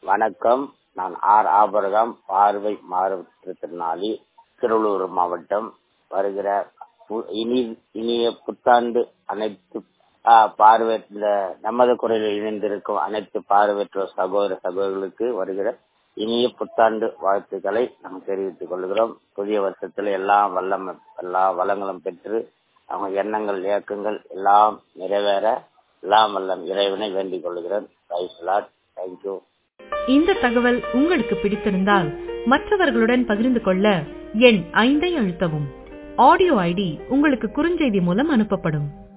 வணக்கம் நான் ஆர் ஆபரகம் பார்வை மாற்றுத்திறனாளி திருவள்ளூர் மாவட்டம் வருகிற பு- இனி இனிய புத்தாண்டு அனைத்து ஆ, பார்வையற்ற நமது குரலில் இணைந்திருக்கும் அனைத்து பார்வையற்ற சகோதர சகோதரர்களுக்கு வருகிற இனிய புத்தாண்டு வாழ்த்துக்களை நாம் தெரிவித்துக் கொள்கிறோம் புதிய வருஷத்துல எல்லா வல்லம் எல்லா வளங்களும் பெற்று அவங்க எண்ணங்கள் இயக்கங்கள் எல்லாம் நிறைவேற எல்லாம் வல்லம் இறைவனை வேண்டிக் கொள்கிறேன் தேங்க்யூ இந்த தகவல் உங்களுக்கு பிடித்திருந்தால் மற்றவர்களுடன் பகிர்ந்து கொள்ள எண் ஐந்தை அழுத்தவும் ஆடியோ ஐடி உங்களுக்கு குறுஞ்செய்தி மூலம் அனுப்பப்படும்